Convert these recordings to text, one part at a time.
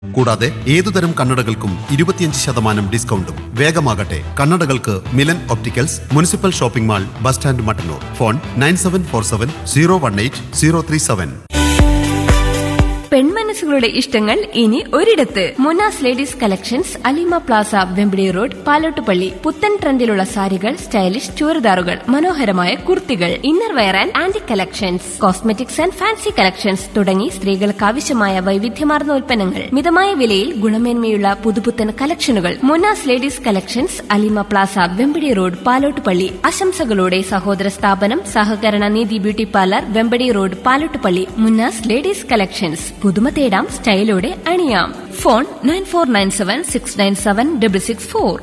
കൂടാതെ ഏതുതരം കണ്ണടകൾക്കും ഇരുപത്തിയഞ്ച് ശതമാനം ഡിസ്കൗണ്ടും വേഗമാകട്ടെ കണ്ണടകൾക്ക് Milan opticals municipal shopping mall bus stand Mattannur phone nine seven four seven zero one eight zero three seven പെൺമനസ്സുകളുടെ ഇഷ്ടങ്ങൾ ഇനി ഒരിടത്ത് Munas ladies collections Alima plaza Vempadi road Palottupally പുത്തൻ ട്രെൻഡിലുള്ള സാരികൾ സ്റ്റൈലിഷ് ചുരിദാറുകൾ മനോഹരമായ കുർത്തികൾ inner wear and anti collections cosmetics and fancy collections തുടങ്ങി സ്ത്രീകൾക്ക് ആവശ്യമായ വൈവിധ്യമാർന്ന ഉൽപ്പന്നങ്ങൾ മിതമായ വിലയിൽ ഗുണമേന്മയുള്ള പുതുപുത്തൻ കളക്ഷനുകൾ Munas ladies collections Alima plaza Vempadi road Palottupalli ആശംസകളോടെ സഹോദര സ്ഥാപനം സഹകരണ നീതി beauty parlour Vempadi road Palottupally Munas ladies collections പുതുമ തേടാം സ്റ്റൈലോടെ അണിയാം phone nine four nine seven six nine seven double six four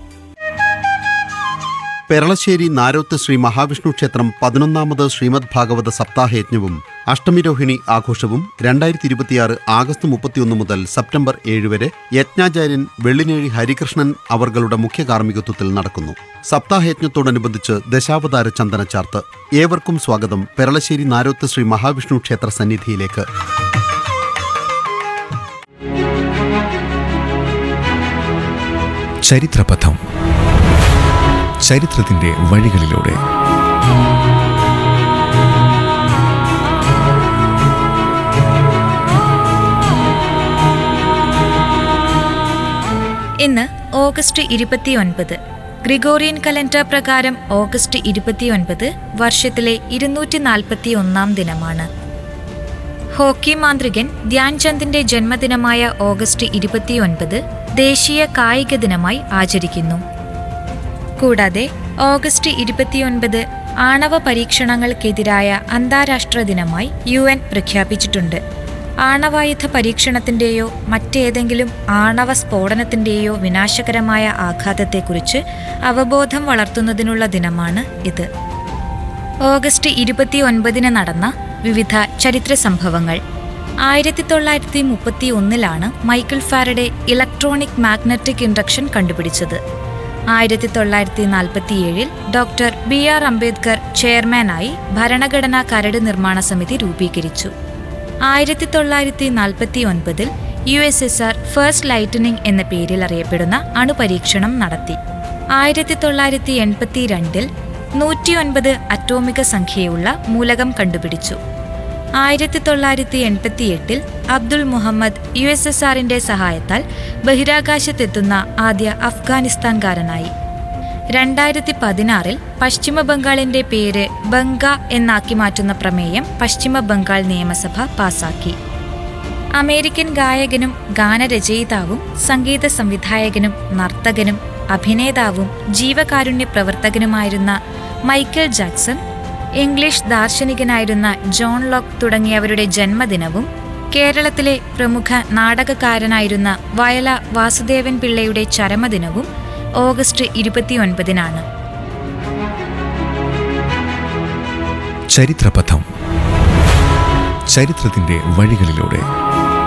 Peralassery Naroth Shri Mahavishnu ക്ഷേത്രം പതിനൊന്നാമത് ശ്രീമദ് ഭാഗവത സപ്താഹയജ്ഞവും അഷ്ടമിരോഹിണി ആഘോഷവും രണ്ടായിരത്തി ഇരുപത്തിയാറ് ആഗസ്റ്റ് മുപ്പത്തിയൊന്ന് മുതൽ സെപ്റ്റംബർ ഏഴ് വരെ യജ്ഞാചാര്യൻ വെള്ളിനേഴി ഹരികൃഷ്ണൻ അവർകളുടെ മുഖ്യ കാർമ്മികത്വത്തിൽ നടക്കുന്നു സപ്താഹയജ്ഞത്തോടനുബന്ധിച്ച് ദശാവതാര ചന്ദനച്ചാർത്ത് ഏവർക്കും സ്വാഗതം പെരളശ്ശേരി നാരോത്ത് ശ്രീ മഹാവിഷ്ണു ക്ഷേത്ര സന്നിധിയിലേക്ക് ചരിത്രപഥം ചരിത്രത്തിന്റെ വഴികളിലൂടെ ഇന്ന് ഓഗസ്റ്റ് ഇരുപത്തിയൊൻപത് ഗ്രിഗോറിയൻ കലണ്ടർ പ്രകാരം ഓഗസ്റ്റ് ഇരുപത്തിയൊൻപത് വർഷത്തിലെ ഇരുന്നൂറ്റി നാൽപ്പത്തി ഒന്നാം ദിനമാണ് ഹോക്കി മാന്ത്രികൻ ധ്യാൻചന്ദിന്റെ ജന്മദിനമായ ഓഗസ്റ്റ് ഇരുപത്തിയൊൻപത് ദേശീയ കായിക ദിനമായി ആചരിക്കുന്നു കൂടാതെ ഓഗസ്റ്റ് ഇരുപത്തിയൊൻപത് ആണവ പരീക്ഷണങ്ങൾക്കെതിരായ അന്താരാഷ്ട്ര ദിനമായി യു എൻ പ്രഖ്യാപിച്ചിട്ടുണ്ട് ആണവായുധ പരീക്ഷണത്തിന്റെയോ മറ്റേതെങ്കിലും ആണവ സ്ഫോടനത്തിന്റെയോ വിനാശകരമായ ആഘാതത്തെക്കുറിച്ച് അവബോധം വളർത്തുന്നതിനുള്ള ദിനമാണ് ഇത് ഓഗസ്റ്റ് ഇരുപത്തിയൊൻപതിന് നടന്ന വിവിധ ചരിത്ര സംഭവങ്ങൾ ആയിരത്തി തൊള്ളായിരത്തി മുപ്പത്തി ഒന്നിലാണ് Michael Faraday electronic magnetic induction കണ്ടുപിടിച്ചത് ആയിരത്തി തൊള്ളായിരത്തി നാൽപ്പത്തിയേഴിൽ ഡോക്ടർ ബി ആർ അംബേദ്കർ ചെയർമാനായി ഭരണഘടനാ കരട് നിർമ്മാണ സമിതി രൂപീകരിച്ചു ആയിരത്തി തൊള്ളായിരത്തി നാൽപ്പത്തി ഒൻപതിൽ U S S R first lightning എന്ന പേരിൽ അറിയപ്പെടുന്ന അണുപരീക്ഷണം നടത്തി ആയിരത്തി തൊള്ളായിരത്തി എൺപത്തി രണ്ടിൽ നൂറ്റിയൊൻപത് അറ്റോമിക സംഖ്യയുള്ള മൂലകം കണ്ടുപിടിച്ചു ആയിരത്തി തൊള്ളായിരത്തി എൺപത്തിയെട്ടിൽ Abdul Muhammad U S S ആറിന്റെ സഹായത്താൽ ബഹിരാകാശത്തെത്തുന്ന ആദ്യ അഫ്ഗാനിസ്ഥാൻകാരനായി രണ്ടായിരത്തി പതിനാറിൽ പശ്ചിമ ബംഗാളിന്റെ പേര് ബംഗ എന്നാക്കി മാറ്റുന്ന പ്രമേയം പശ്ചിമ ബംഗാൾ നിയമസഭ പാസാക്കി അമേരിക്കൻ ഗായകനും ഗാനരചയിതാവും സംഗീത സംവിധായകനും നർത്തകനും അഭിനേതാവും ജീവകാരുണ്യ പ്രവർത്തകനുമായിരുന്ന മൈക്കൽ ജാക്സൺ ഇംഗ്ലീഷ് ദാർശനികനായിരുന്ന ജോൺ ലോക്ക് തുടങ്ങിയവരുടെ ജന്മദിനവും കേരളത്തിലെ പ്രമുഖ നാടകക്കാരനായിരുന്ന വയല വാസുദേവൻ പിള്ളയുടെ ചരമദിനവും ഓഗസ്റ്റ് ഇരുപത്തിയൊൻപതിനാണ് ചരിത്രപഥം ചരിത്രത്തിന്റെ വഴികളിലൂടെ